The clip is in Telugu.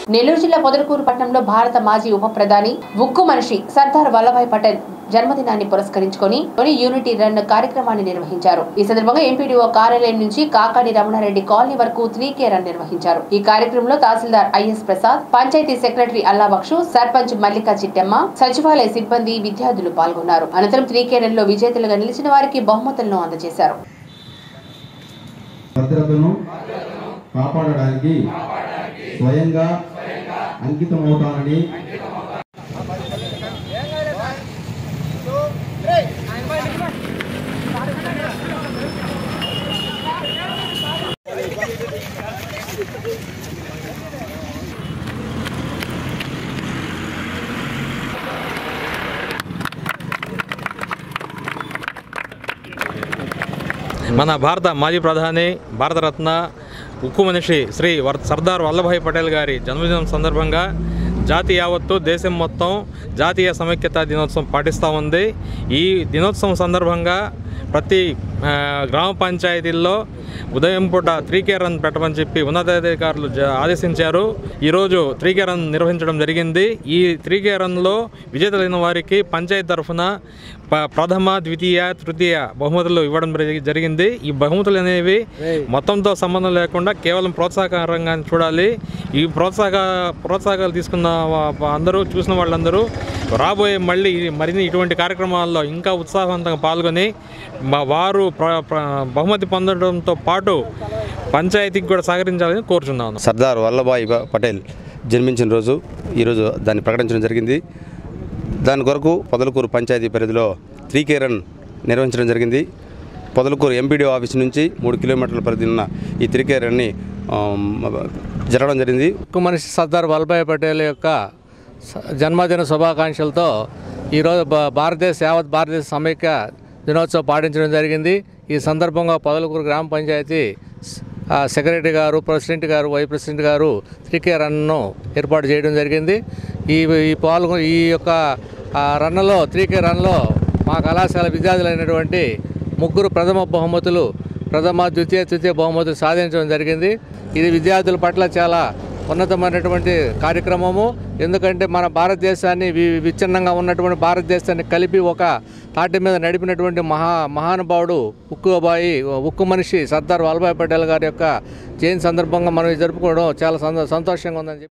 నెల్లూరు జిల్లా పొదలకూరు పట్టణంలో భారత మాజీ ఉప ప్రధాని ఉక్కు మనిషి సర్దార్ వల్లభాయ్ పటేల్ జన్మదినాన్ని పురస్కరించుకొని తొలి యూనిటీ రన్ కార్యక్రమాన్ని నిర్వహించారు ఈ సందర్భంగా ఎంపీడీఓ కార్యాలయం నుంచి కాకాడి రమణారెడ్డి కాలనీ వరకు త్రీ కే రన్ నిర్వహించారు ఈ కార్యక్రమంలో తహసీల్దార్ ఐఎస్ ప్రసాద్ పంచాయతీ సెక్రటరీ అల్లాబక్షు సర్పంచ్ మల్లికా చిట్టమ్మ సచివాలయ సిబ్బంది విద్యార్థులు పాల్గొన్నారు అనంతరం త్రీ కే రన్ లో విజేతలుగా నిలిచిన వారికి బహుమతులను అందజేశారు భద్రతను కాపాడడానికి స్వయంగా అంకితమవుతానని మన భారత మాజీ ప్రధాని భారతరత్న ఉక్కు మనిషి శ్రీ వర్ సర్దార్ వల్లభాయ్ పటేల్ గారి జన్మదినం సందర్భంగా జాతి యావత్తు దేశం మొత్తం జాతీయ సమైక్యత దినోత్సవం పాటిస్తూ ఉంది ఈ దినోత్సవం సందర్భంగా ప్రతి ఆ, గ్రామ పంచాయతీల్లో ఉదయం పూట త్రీకే రన్ పెట్టమని చెప్పి ఉన్నతాధికారులు జ- ఆదేశించారు ఈరోజు త్రీకే రన్ నిర్వహించడం జరిగింది ఈ త్రీకే రన్లో విజేతలైన వారికి పంచాయతీ తరఫున ప- ప్రథమ ద్వితీయ తృతీయ బహుమతులు ఇవ్వడం జరిగి- జరిగింది ఈ బహుమతులు అనేవి మొత్తంతో సంబంధం లేకుండా కేవలం ప్రోత్సాహకరంగా చూడాలి ఈ ప్రోత్సాహ ప్రోత్సాహకాలు తీసుకున్న వా- అందరూ చూసిన వాళ్ళందరూ రాబోయే మళ్ళీ ఈ- మరిన్ని ఇటువంటి కార్యక్రమాల్లో ఇంకా ఉత్సాహవంతంగా పాల్గొని మా- వారు ప్ర- ప్ర- బహుమతి పొందడంతో పాటు పంచాయతీకి కూడా సహకరించాలని కోరుచున్నాను సర్దార్ వల్లభాయ్ ప- పటేల్ జన్మించిన రోజు ఈరోజు దాన్ని ప్రకటించడం జరిగింది దాని కొరకు పొదలకూరు పంచాయతీ పరిధిలో త్రీ కే రన్ నిర్వహించడం జరిగింది పొదలకూరు ఎంపీడీ ఆఫీస్ నుంచి మూడు కిలోమీటర్ల పరిధి ఉన్న ఈ త్రీ కే రన్ని ఆమ్, జరగడం జరిగింది ఉక్కు మనిషి సర్దార్ వల్లభాయ్ పటేల్ యొక్క స- జన్మదిన శుభాకాంక్షలతో ఈరోజు భా- భారతదేశ యావత్ భారతదేశ సమైక్య దినోత్సవం పాటించడం జరిగింది ఈ సందర్భంగా పొదలకూరు గ్రామ పంచాయతీ స్- ఆ, సెక్రటరీ గారు ప్రెసిడెంట్ గారు వైస్ ప్రెసిడెంట్ గారు త్రికే రన్ను ఏర్పాటు చేయడం జరిగింది ఈ ఈ పాల్గొ ఈ యొక్క ఆ, రన్నులో త్రీకే రన్లో మా కళాశాల విద్యార్థులైనటువంటి ముగ్గురు ప్రథమ బహుమతులు ప్రథమ ద్వితీయ తృతీయ బహుమతులు సాధించడం జరిగింది ఇది విద్యార్థుల పట్ల చాలా ఉన్నతమైనటువంటి కార్యక్రమము ఎందుకంటే మన భారతదేశాన్ని వి- విచ్ఛిన్నంగా ఉన్నటువంటి భారతదేశాన్ని కలిపి ఒక తాటి మీద నడిపినటువంటి మహా మహానుభావుడు ఉక్కుబాయి ఉక్కు మనిషి సర్దార్ వల్లభాయ్ పటేల్ గారి యొక్క జయంతి సందర్భంగా మనం ఇది జరుపుకోవడం చాలా సంతో- సంతోషంగా ఉందని చెప్పి